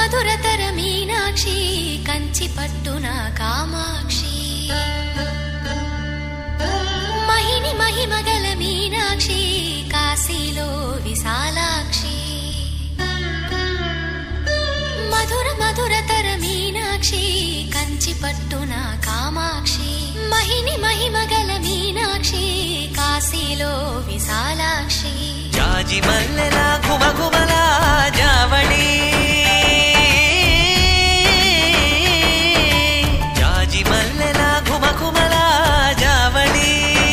మధురతర మీనాక్షి కంచి పట్టున కామాక్షి మహిని మహిమగల మీనాక్షి కాశీలో విశాలాక్షి మధుర మధురతర మీనాక్షి కంచి పట్టున కామాక్షి మహిని మహిమగల మీనాక్షి కాశీలో విశాలాక్షి జాజి మల్లెల ఘుమఘుమల జావళి జాజి మల్లెల ఘుమఘుమల జావళి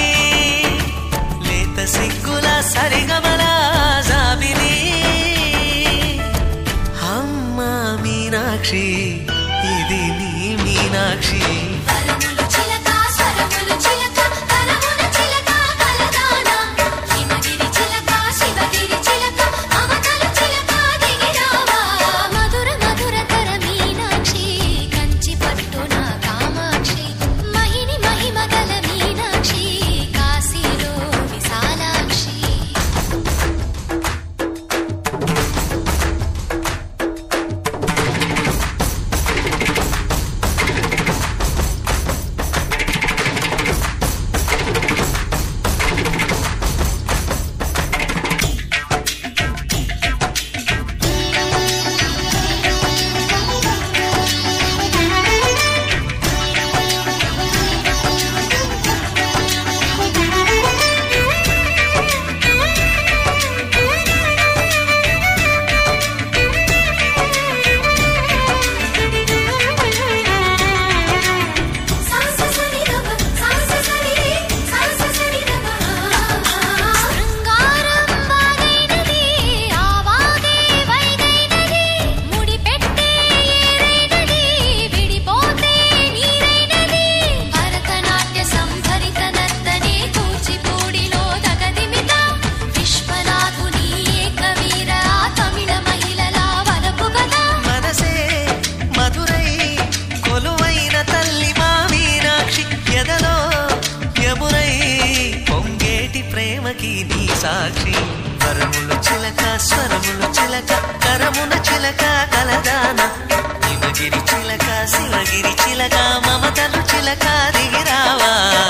లేత సిగ్గుల సరిగమల జాబిలి అమ్మ మీనాక్షి ఇది నీ మీనాక్షి వరములు చిలక స్వరములు చిలక కరముల చిలక కలదాన హిమగిరి చిలక శివగిరి చిలక అవతల చిలక దిగిరావా మధుర మధుర తర మీనాక్షి కంచి పట్టున కామాక్షి మహిని మహిమగల మీనాక్షి కాశీలో విశాలాక్షి శృంగారం వాగైనది ఆవాగే వైగైనది ముడిపెట్టే ఏరైనది విడిపోతే నీరైనది భరతనాట్య సంభరిత నర్తనే కూచిపూడిలో దగదిమిత విశ్వనాథుని ఏకవీర తమిళ మహిళల వలపు కదా మనసే మధురై కొలువైన తల్లి మా మీనాక్షి ఎదలో యమునై పొంగేటి ప్రేమకి నీ సాక్షి వరములు చిలక స్వరములు చిలక కరమున చిలక కలదాన హిమగిరి చిలక శివగిరి చిలక మమతలు చిలక దిగిరావా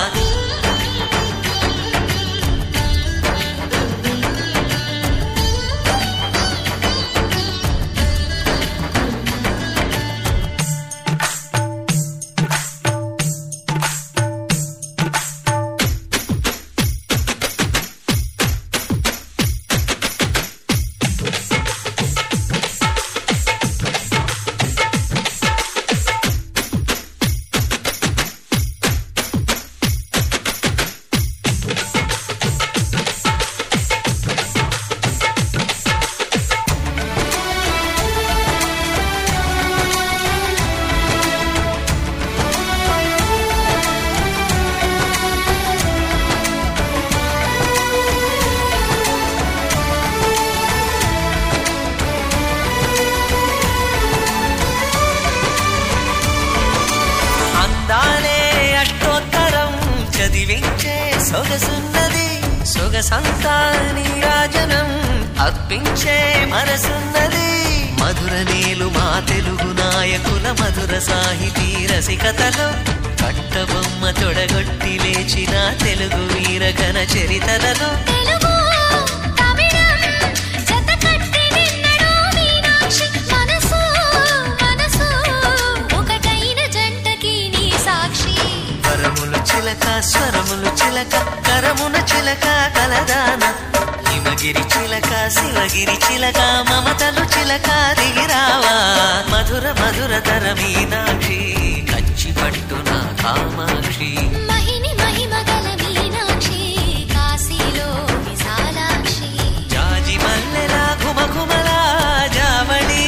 అందాలే అష్టోత్తరం చదివించే సొగసున్నది సొగసంతా నీరాజనం అర్పించే మనసున్నది మధుర నేలు మా తెలుగు నాయకుల మధుర సాహితీ రసికతలో కట్టబొమ్మ తొడగొట్టి లేచిన తెలుగు వీరగణ చరితలలో తెలుగు తమిళం జతకట్టి నిన్నడో మీనాక్షి మనసు మనసు ఒకటైన జంటకి నీ సాక్షి వరములు చిలక స్వరములు చిలక కరమున చిలక కలదాన హిమగిరి చిలక శివగిరి చిలక మమతలు చిలక దిగిరావా మధుర మధుర తర మీనాక్షి కంచి పట్టున కామాక్షి మహిని మహిమగల మీనాక్షి కాశీలో విశాలాక్షి జాజి మల్లెల ఘుమఘుమల జావళి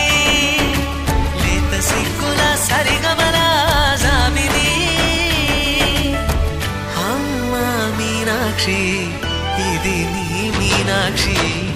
లేత సిగ్గుల సరిగమల జాబిలి అమ్మ మీనాక్షి ఇది నీ మీనాక్షి